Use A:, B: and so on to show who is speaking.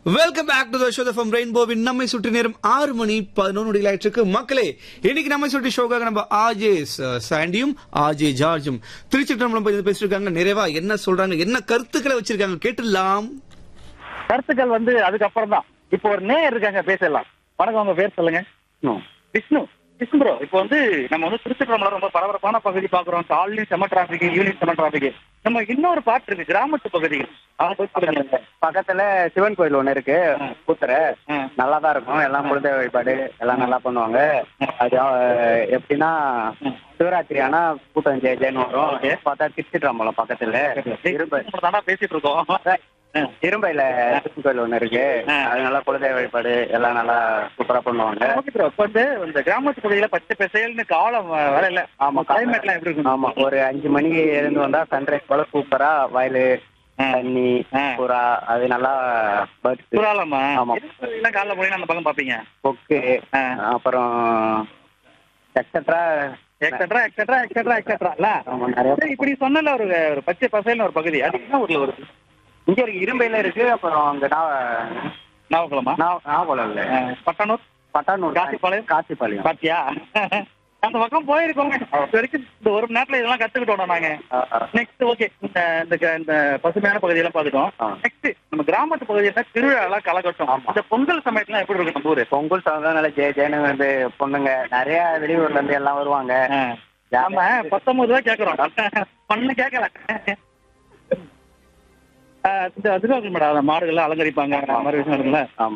A: Welcome back to the show from ரெயின்போவின் நம்மை சுற்றி நேரம் ஆறு மணி பதினொன்று நொடிகளாயிட்டு மக்களே இன்னைக்கு நம்மை சுற்றி ஷோக்காக நம்ம ஆஜே ச- சாண்டியும் ஆஜே ஜார்ஜும் திருச்சிற்றம்பலம் போய் பேசிட்டு இருக்காங்க நிறைவா என்ன சொல்றாங்க என்ன கருத்துக்களை வச்சிருக்காங்க கேட்டுலாம்
B: கருத்துக்கள் வந்து அதுக்கப்புறம் தான் இப்போ ஒரு நேயர் இருக்காங்க பேசலாம் வணக்கம் உங்க பேர் சொல்லுங்க விஷ்ணு விஷ்ணு ப்ரோ இப்போ வந்து நம்ம வந்து திருச்சிற்றம்பலம் ரொம்ப பரபரப்பான பகுதி பாக்குறோம் காலையும் செம டிராபிக் ஈவினிங் செம டிராபிக் நம்ம இன்னொரு பாட்டு இருக்கு கிராமத்து பகுதிகள் அதை போய் சொல்லுங்க
C: பக்கத்துல சிவன் கோயில் ஒண்ணு இருக்கு கூத்துற
B: ஆ.
C: நல்லா தான் இருக்கும் எல்லாம் குலதெய்வ வழிபாடு எல்லாம் நல்லா பண்ணுவாங்க அது அஹ், எப்படின்னா சிவராத்திரி ஆனா கூட்டம் ஜெய ஜெயன்னு வரும் பார்த்தா திருச்சிற்றம்பலம் பக்கத்துல இரும்பை
B: தானா பேசிட்டு இருக்கோம்
C: இரும்பையில சிவன் கோயில் ஒண்ணு இருக்கு
B: ஆ.
C: அது நல்லா குலதெய்வ வழிபாடு எல்லாம் நல்லா சூப்பரா பண்ணுவாங்க
B: ஓகே ப்ரோ இப்போ வந்து இந்த கிராமத்து பகுதியில பச்சை பசேல்னு காலம் வர இல்ல
C: ஆமா
B: கிளைமேட்லாம் எப்படி இருக்கும்
C: ஆமா ஒரு அஞ்சு மணிக்கு எழுந்து வந்தா சன்ரைஸ் போல சூப்பரா வயலு
B: ஆ.
C: தண்ணி
B: ஆ.
C: புறா அது நல்லா பேர்ட்ஸ்
B: புராளமா
C: ஆமா.
B: எல்லாம் காலைல போய் அந்த பக்கம் பாப்பீங்க
C: கொக்கு
B: ஆ.
C: அப்புறம் extra
B: extra extra extra extra
C: ஆமா நிறைய
B: சரி, இப்படி சொன்னல ஒரு ஒரு பச்சை பசேல்னு ஒரு பகுதி அது என்ன ஊர்ல வருது
C: இங்க இருக்கு இரும்பையில இருக்கு அப்புறம் அங்க நா-
B: நாவக்குளமா
C: நா- நாகப்பழம் இல்ல
B: அஹ், பட்டானூர்
C: பட்டானூர்
B: காசிப்பாளையம்?
C: காசிப்பாளையம்
B: பாத்தியா அந்த பக்கம் போயிருக்கோங்க இது வரைக்கும் இந்த ஒரு மணி நேரத்துல இதெல்லாம் கத்துக்கிட்டோம் நாங்க
C: ஆ, ஆ.
B: நெக்ஸ்ட் ஓகே இந்த இந்த க- இந்த பசுமையான பகுதியெல்லாம் பாத்துட்டோம்
C: ஆ.
B: நெக்ஸ்ட் நம்ம கிராமத்து பகுதியில திருவிழாலாம் கலக்கட்டும்
C: ஆமா.
B: இந்த பொங்கல் சமயத்துல எப்படி இருக்கும் நம்ம ஊரு
C: பொங்கல் சாதம் நல்லா ஜெய ஜெயனு வந்து பொண்ணுங்க நிறைய வெளியூர்ல இருந்து எல்லாம் வருவாங்க
B: அஹ், நாம பத்தொன்பது ரூபாய் கேக்குறோம் பண்ணு கேட்கல அஹ், இந்த அதுக்காக மேடம் மாடுகள் அலங்கரிப்பாங்க அந்த மாதிரி விஷயம் இருக்குல்ல
C: ஆமா